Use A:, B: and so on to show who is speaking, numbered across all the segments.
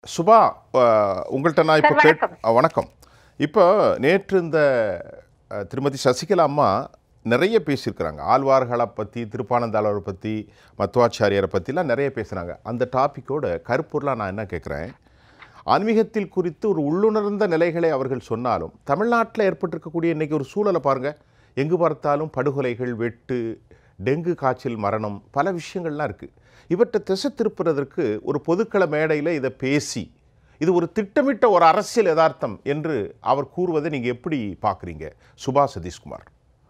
A: சுபா அஹ், உங்கள்கிட்ட நான் இப்போ
B: சார்,
A: கேட்
B: வணக்கம்.
A: அஹ், வணக்கம் இப்போ நேற்று இந்த அஹ், திருமதி சசிகலா அம்மா நிறைய பேசியிருக்கிறாங்க ஆழ்வார்களை பற்றி திருப்பானந்தாளரை பற்றி மத்துவாச்சாரியாரை பற்றிலாம் நிறைய பேசுகிறாங்க அந்த டாப்பிக்கோட கருப்பொருளாக நான் என்ன கேட்குறேன் ஆன்மீகத்தில் குறித்து ஒரு உள்ளுணர்ந்த நிலைகளை அவர்கள் சொன்னாலும் தமிழ்நாட்டில் ஏற்பட்டிருக்கக்கூடிய இன்றைக்கி ஒரு சூழலை பாருங்கள் எங்கு பார்த்தாலும் படுகொலைகள் வெட்டு டெங்கு காய்ச்சல் மரணம் பல விஷயங்கள்லாம் இருக்குது இவற்றை திசை திருப்புறதற்கு ஒரு பொதுக்கள மேடையில் இதை பேசி இது ஒரு திட்டமிட்ட ஒரு அரசியல் யதார்த்தம் என்று அவர் கூறுவதை நீங்கள் எப்படி பார்க்குறீங்க சுபா சதீஷ்குமார்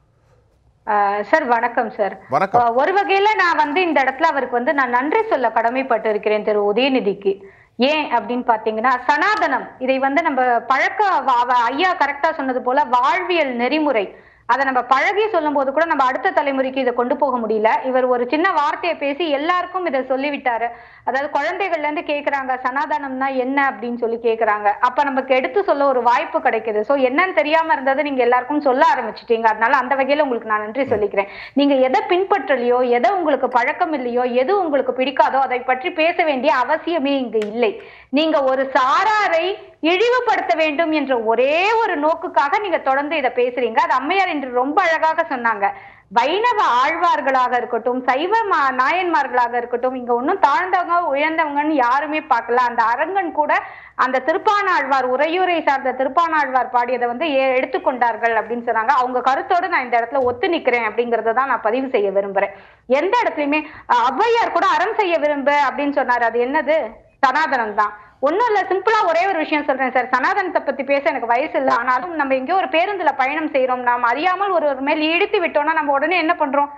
B: ஆஹ் சார் வணக்கம் சார்
A: வணக்கம்
B: ஆஹ் ஒரு வகையில நான் வந்து இந்த இடத்துல அவருக்கு வந்து நான் நன்றி சொல்ல கடமைப்பட்டு இருக்கிறேன் திரு உதயநிதிக்கு ஏன் அப்படின்னு பாத்தீங்கன்னா சனாதனம் இதை வந்து நம்ம பழக்க வ- அவ- ஐயா கரெக்டா சொன்னது போல வாழ்வியல் நெறிமுறை அதை நம்ம பழகி சொல்லும் போது கூட நம்ம அடுத்த தலைமுறைக்கு இதை கொண்டு போக முடியல இவர் ஒரு சின்ன வார்த்தையை பேசி எல்லாருக்கும் இதை சொல்லிவிட்டாரு அதாவது குழந்தைகள்ல இருந்து கேக்குறாங்க சனாதனம்னா என்ன அப்படின்னு சொல்லி கேக்குறாங்க அப்ப நமக்கு எடுத்து சொல்ல ஒரு வாய்ப்பு கிடைக்குது சோ என்னன்னு தெரியாம இருந்ததை நீங்க எல்லாருக்கும் சொல்ல ஆரம்பிச்சிட்டீங்க அதனால அந்த வகையில உங்களுக்கு நான் நன்றி சொல்லிக்கிறேன் நீங்க எதை பின்பற்றலையோ எதை உங்களுக்கு பழக்கம் இல்லையோ எது உங்களுக்கு பிடிக்காதோ அதை பற்றி பேச வேண்டிய அவசியமே இங்கு இல்லை நீங்க ஒரு சாராரை இழிவுபடுத்த வேண்டும் என்ற ஒரே ஒரு நோக்குக்காக நீங்க தொடர்ந்து இதை பேசுறீங்க அது அம்மையார் என்று ரொம்ப அழகாக சொன்னாங்க வைணவ ஆழ்வார்களாக இருக்கட்டும் சைவ மா- நாயன்மார்களாக இருக்கட்டும் இங்க ஒன்றும் தாழ்ந்தவங்க உயர்ந்தவங்கன்னு யாருமே பார்க்கல அந்த அரங்கன் கூட அந்த திருப்பானாழ்வார் உரையுரை சார்ந்த திருப்பானாழ்வார் பாடியதை வந்து ஏ- எடுத்துக்கொண்டார்கள் அப்படின்னு சொன்னாங்க அவங்க கருத்தோடு நான் இந்த இடத்துல ஒத்து நிக்கிறேன் அப்படிங்கறத தான் நான் பதிவு செய்ய விரும்புறேன் எந்த இடத்துலயுமே அஹ், ஔவையார் கூட அறம் செய்ய விரும்பு அப்படின்னு சொன்னாரு அது என்னது சனாதனம் தான் ஒண்ணும் இல்ல சிம்பிளா ஒரே ஒரு விஷயம் சொல்றேன் சார் சனாதனத்தை பத்தி பேச எனக்கு வயசு இல்லை ஆனாலும் நம்ம எங்கேயோ ஒரு பேருந்துல பயணம் செய்யறோம் நாம் அறியாமல் ஒரு ஒரு மேல் இழுத்து விட்டோம்னா நம்ம உடனே என்ன பண்றோம்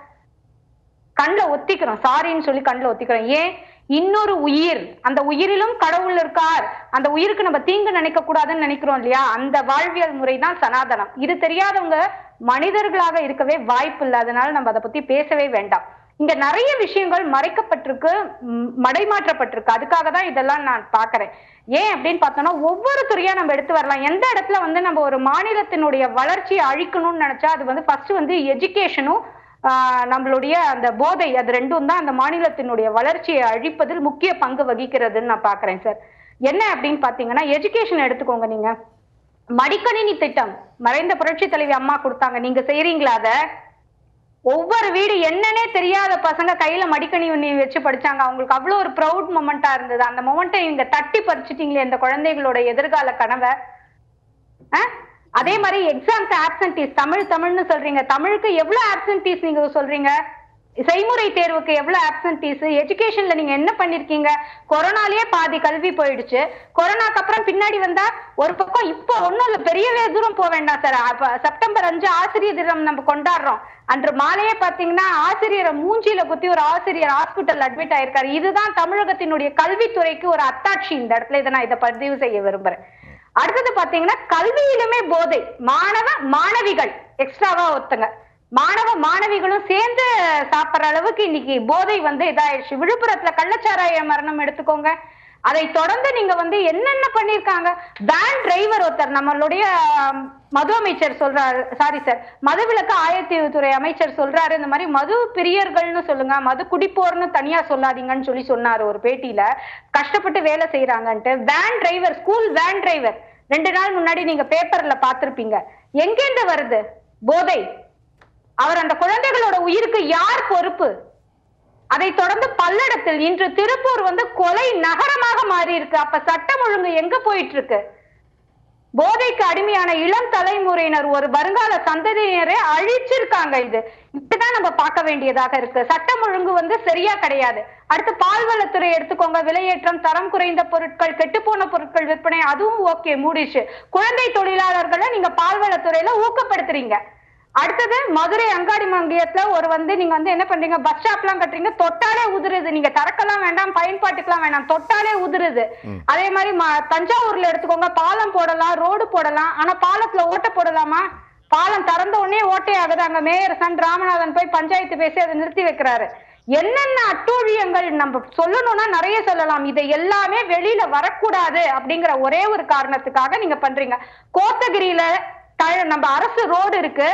B: கண்ணுல ஒத்திக்கிறோம் சாரின்னு சொல்லி கண்ணுல ஒத்திக்கிறோம் ஏன் இன்னொரு உயிர் அந்த உயிரிலும் கடவுள் இருக்கார் அந்த உயிருக்கு நம்ம தீங்கு நினைக்க கூடாதுன்னு நினைக்கிறோம் இல்லையா அந்த வாழ்வியல் முறை தான் சனாதனம் இது தெரியாதவங்க மனிதர்களாக இருக்கவே வாய்ப்பு இல்லை அதனால நம்ம அதை பத்தி பேசவே வேண்டாம் இங்க நிறைய விஷயங்கள் மறைக்கப்பட்டிருக்கு ம், மடைமாற்றப்பட்டிருக்கு அதுக்காக தான் இதெல்லாம் நான் பாக்குறேன் ஏன் அப்படின்னு பார்த்தோம்னா ஒவ்வொரு துறையா நம்ம எடுத்து வரலாம் எந்த இடத்துல வந்து நம்ம ஒரு மாநிலத்தினுடைய வளர்ச்சியை அழிக்கணும்னு நினைச்சா அது வந்து ஃபர்ஸ்ட் வந்து எஜுகேஷனும் ஆஹ் நம்மளுடைய அந்த போதை அது ரெண்டும் தான் அந்த மாநிலத்தினுடைய வளர்ச்சியை அழிப்பதில் முக்கிய பங்கு வகிக்கிறதுன்னு நான் பாக்குறேன் சார் என்ன அப்படின்னு பாத்தீங்கன்னா எஜுகேஷன் எடுத்துக்கோங்க நீங்க மடிக்கணினி திட்டம் மறைந்த புரட்சி தலைவி அம்மா கொடுத்தாங்க நீங்க செய்றீங்களா அத ஒவ்வொரு வீடு என்னன்னே தெரியாத பசங்க கையில மடிக்கணினி வச்சு படிச்சாங்க அவங்களுக்கு அவ்வளவு ஒரு ப்ரௌட் மொமெண்டா இருந்தது அந்த மொமெண்ட்டை நீங்க தட்டி பறிச்சிட்டீங்களே இந்த குழந்தைகளோட எதிர்கால கனவை அஹ்? அதே மாதிரி எக்ஸாம்க்கு ஆப்சன்டீஸ் தமிழ் தமிழ்னு சொல்றீங்க தமிழுக்கு எவ்வளவு ஆப்சன்டீஸ் நீங்க சொல்றீங்க செய்முறை தேர்வுக்கு எவ்வளவு ஆப்சன்டீஸ் எஜுகேஷன்ல நீங்க என்ன பண்ணிருக்கீங்க கொரோனாலேயே பாதி கல்வி போயிடுச்சு கொரோனாக்கு அப்புறம் பின்னாடி வந்தா ஒரு பக்கம் இப்போ ஒண்ணும் இல்ல பெரியவே தூரம் போக வேண்டாம் சார் அப்ப செப்டம்பர் அஞ்சு ஆசிரியர் தினம் நம்ம கொண்டாடுறோம் அன்று மாலையே பாத்தீங்கன்னா ஆசிரியரை மூஞ்சியில குத்தி ஒரு ஆசிரியர் ஹாஸ்பிட்டல் அட்மிட் ஆயிருக்காரு இதுதான் தமிழகத்தினுடைய கல்வித்துறைக்கு ஒரு அத்தாட்சி இந்த இடத்துல இதை நான் இதை பதிவு செய்ய விரும்புறேன் அடுத்தது பாத்தீங்கன்னா கல்வியிலுமே போதை மாணவ மாணவிகள் எக்ஸ்ட்ராவா ஒருத்தங்க மாணவ மாணவிகளும் சேர்ந்து சாப்பிடுற அளவுக்கு இன்னைக்கு போதை வந்து இதாயிடுச்சு விழுப்புரத்துல கள்ளச்சாராய மரணம் எடுத்துக்கோங்க அதை தொடர்ந்து நீங்க வந்து என்னென்ன பண்ணிருக்காங்க வேன் டிரைவர் ஒருத்தர் நம்மளுடைய ஆம், மது அமைச்சர் சொல்றாரு சாரி சார் மதுவிலக்கு ஆயத்தீவுத்துறை அமைச்சர் சொல்றாரு இந்த மாதிரி மது பிரியர்கள்னு சொல்லுங்க மது குடிப்போர்னு தனியா சொல்லாதீங்கன்னு சொல்லி சொன்னாரு ஒரு பேட்டியில கஷ்டப்பட்டு வேலை செய்யறாங்கன்ட்டு van driver school van driver ரெண்டு நாள் முன்னாடி நீங்க பேப்பர்ல பார்த்திருப்பீங்க எங்கேருந்து வருது போதை அவர் அந்த குழந்தைகளோட உயிருக்கு யார் பொறுப்பு அதை தொடர்ந்து பல்லடத்தில் இன்று திருப்பூர் வந்து கொலை நகரமாக மாறி இருக்கு அப்ப சட்டம் ஒழுங்கு எங்க போயிட்டு இருக்கு போதைக்கு அடிமையான இளம் தலைமுறையினர் ஒரு வருங்கால சந்ததியினரை அழிச்சிருக்காங்க இது இப்படிதான் நம்ம பார்க்க வேண்டியதாக இருக்கு சட்டம் ஒழுங்கு வந்து சரியா கிடையாது அடுத்து பால்வளத்துறை எடுத்துக்கோங்க விலையேற்றம் தரம் குறைந்த பொருட்கள் கெட்டுப்போன பொருட்கள் விற்பனை அதுவும் ஓகே மூடிச்சு குழந்தை தொழிலாளர்களை நீங்க பால்வளத்துறையில ஊக்கப்படுத்துறீங்க அடுத்தது மதுரை அங்காடி மங்கியத்துல ஒரு வந்து நீங்க வந்து என்ன பண்றீங்க பஸ் ஸ்டாப் எல்லாம் கட்டுறீங்க தொட்டாலே உதிருது நீங்க திறக்கலாம் வேண்டாம் பயன்பாட்டுக்கெல்லாம் வேண்டாம் தொட்டாலே உதிருது அதே மாதிரி ம- தஞ்சாவூர்ல எடுத்துக்கோங்க பாலம் போடலாம் ரோடு போடலாம் ஆனா பாலத்துல ஓட்ட போடலாமா பாலம் திறந்த உடனே ஓட்டே ஆகுது அங்க மேயர் சன் ராமநாதன் போய் பஞ்சாயத்து பேசி அதை நிறுத்தி வைக்கிறாரு என்னென்ன அட்டூழியங்கள் நம்ம சொல்லணும்னா நிறைய சொல்லலாம் இதை எல்லாமே வெளியில வரக்கூடாது அப்படிங்கிற ஒரே ஒரு காரணத்துக்காக நீங்க பண்றீங்க கோத்தகிரியில த- நம்ம அரசு ரோடு இருக்கு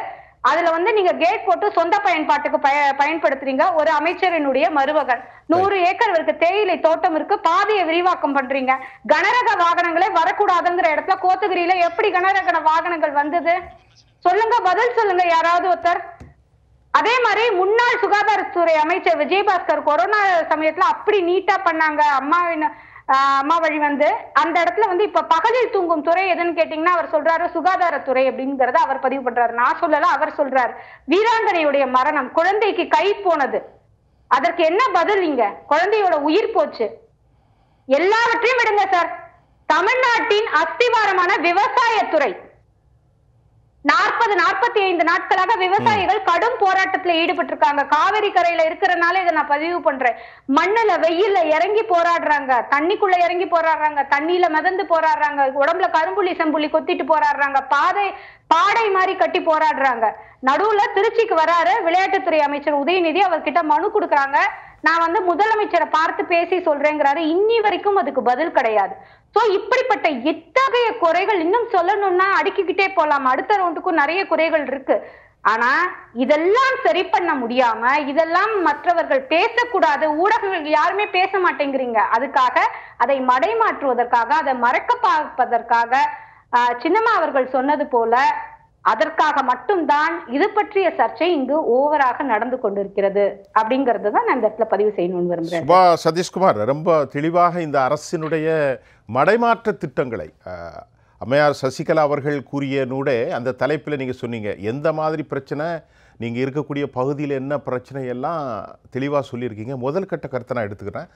B: அதுல வந்து நீங்க கேட் போட்டு சொந்த பயன்பாட்டுக்கு பய பயன்படுத்துறீங்க ஒரு அமைச்சரினுடைய மருமகன் நூறு ஏக்கர் இருக்கு தேயிலை தோட்டம் இருக்கு பாதையை விரிவாக்கம் பண்றீங்க கனரக வாகனங்களே வரக்கூடாதுங்கிற இடத்துல கோத்தகிரியில எப்படி கனரக வாகனங்கள் வந்தது சொல்லுங்க பதில் சொல்லுங்க யாராவது ஒருத்தர் அதே மாதிரி முன்னாள் சுகாதாரத்துறை அமைச்சர் விஜயபாஸ்கர் கொரோனா சமயத்துல அப்படி நீட்டா பண்ணாங்க அம்மாவின் ஆஹ், அம்மா வழி வந்து அந்த இடத்துல வந்து இப்ப பகலில் தூங்கும் துறை எதுன்னு கேட்டீங்கன்னா அவர் சொல்றாரு சுகாதாரத்துறை அப்படிங்கறத அவர் பதிவு பண்றாரு நான் சொல்லல அவர் சொல்றாரு வீராங்கனையுடைய மரணம் குழந்தைக்கு கை போனது அதற்கு என்ன பதில் இங்க குழந்தையோட உயிர் போச்சு எல்லாவற்றையும் விடுங்க சார் தமிழ்நாட்டின் அஸ்திவாரமான விவசாயத்துறை நாற்பது நாற்பத்தி ஐந்து நாட்களாக விவசாயிகள் கடும் போராட்டத்துல ஈடுபட்டு இருக்காங்க காவிரி கரையில இருக்கிறனால இதை நான் பதிவு பண்றேன் மண்ணுல வெயில்ல இறங்கி போராடுறாங்க தண்ணிக்குள்ள இறங்கி போராடுறாங்க தண்ணியில மிதந்து போராடுறாங்க உடம்புல கரும்புள்ளி செம்புள்ளி கொத்திட்டு போராடுறாங்க பாதை பாடை மாதிரி கட்டி போராடுறாங்க நடுவுல திருச்சிக்கு வராரு விளையாட்டுத்துறை அமைச்சர் உதயநிதி அவர்கிட்ட மனு கொடுக்குறாங்க நான் வந்து முதலமைச்சரை பார்த்து பேசி சொல்றேங்கிறாரு இன்னி வரைக்கும் அதுக்கு பதில் கிடையாது சோ இப்படிப்பட்ட இத்தகைய குறைகள் இன்னும் சொல்லணும்னா அடுக்கிக்கிட்டே போலாம் அடுத்த ரவுண்டுக்கும் நிறைய குறைகள் இருக்கு ஆனா இதெல்லாம் சரி பண்ண முடியாம இதெல்லாம் மற்றவர்கள் பேசக்கூடாது ஊடகங்கள் யாருமே பேச மாட்டேங்கிறீங்க அதுக்காக அதை மடைமாற்றுவதற்காக அதை மறக்க பார்ப்பதற்காக ஆஹ், சின்னம்மா அவர்கள் சொன்னது போல அதற்காக மட்டும்தான் இது பற்றிய சர்ச்சை இங்கு ஓவராக நடந்து கொண்டிருக்கிறது அப்படிங்கறது தான் நான் இந்த இடத்துல பதிவு செய்யணும்னு விரும்புறேன்
A: சுபா சதீஷ்குமார் ரொம்ப தெளிவாக இந்த அரசினுடைய மடைமாற்ற திட்டங்களை அஹ், அம்மையார் சசிகலா அவர்கள் கூறிய நூடே அந்த தலைப்பில் நீங்கள் சொன்னீங்க எந்த மாதிரி பிரச்சனை நீங்கள் இருக்கக்கூடிய பகுதியில் என்ன பிரச்சனை எல்லாம் தெளிவாக சொல்லியிருக்கீங்க முதல் கட்ட கருத்தை நான் எடுத்துக்கிறேன்